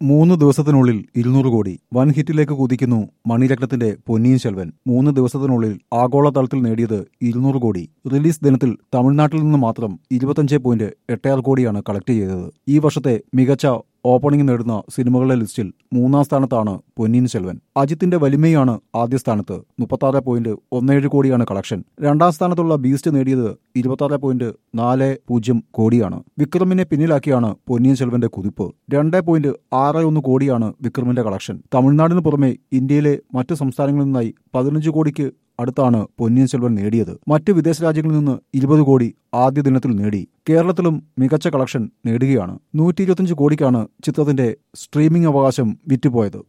മൂന്ന് ദിവസത്തിനുള്ളിൽ ഇരുന്നൂറ് കോടി വൻ ഹിറ്റിലേക്ക് കുതിക്കുന്നു മണിരത്നത്തിന്റെ പൊന്നിയിൻ ശെൽവൻ മൂന്ന് ദിവസത്തിനുള്ളിൽ ആഗോളതലത്തിൽ നേടിയത് ഇരുന്നൂറ് കോടി റിലീസ് ദിനത്തിൽ തമിഴ്നാട്ടിൽ നിന്ന് മാത്രം ഇരുപത്തഞ്ച് പോയിന്റ് എട്ടേഴ് കോടിയാണ് കളക്ട് ചെയ്തത് ഈ വർഷത്തെ മികച്ച ഓപ്പണിംഗ് നേടുന്ന സിനിമകളുടെ ലിസ്റ്റിൽ മൂന്നാം സ്ഥാനത്താണ് പൊന്നിയിൻ സെൽവൻ അജിത്തിന്റെ വലിമയാണ് ആദ്യ സ്ഥാനത്ത് മുപ്പത്താറ് പോയിന്റ് ഒന്നേഴ് കോടിയാണ് കളക്ഷൻ രണ്ടാം സ്ഥാനത്തുള്ള ബീസ്റ്റ് നേടിയത് ഇരുപത്താറ് പോയിന്റ് നാല് പൂജ്യം കോടിയാണ് വിക്രമിനെ പിന്നിലാക്കിയാണ് പൊന്നിയിൻ സെൽവന്റെ കുതിപ്പ് രണ്ട് പോയിന്റ് ആറ് ഒന്ന് കോടിയാണ് വിക്രമിന്റെ കളക്ഷൻ തമിഴ്നാടിന് പുറമെ ഇന്ത്യയിലെ മറ്റ് സംസ്ഥാനങ്ങളിൽ നിന്നായി പതിനഞ്ച് കോടിക്ക് അടുത്താണ് പൊന്നിയിൻ സെൽവൻ നേടിയത് മറ്റ് വിദേശ രാജ്യങ്ങളിൽ നിന്ന് ഇരുപത് കോടി ആദ്യ ദിനത്തിൽ നേടി കേരളത്തിലും മികച്ച കളക്ഷൻ നേടുകയാണ് നൂറ്റി ഇരുപത്തിയഞ്ച് കോടിക്കാണ് ചിത്രത്തിന്റെ സ്ട്രീമിംഗ് അവകാശം വിറ്റുപോയത്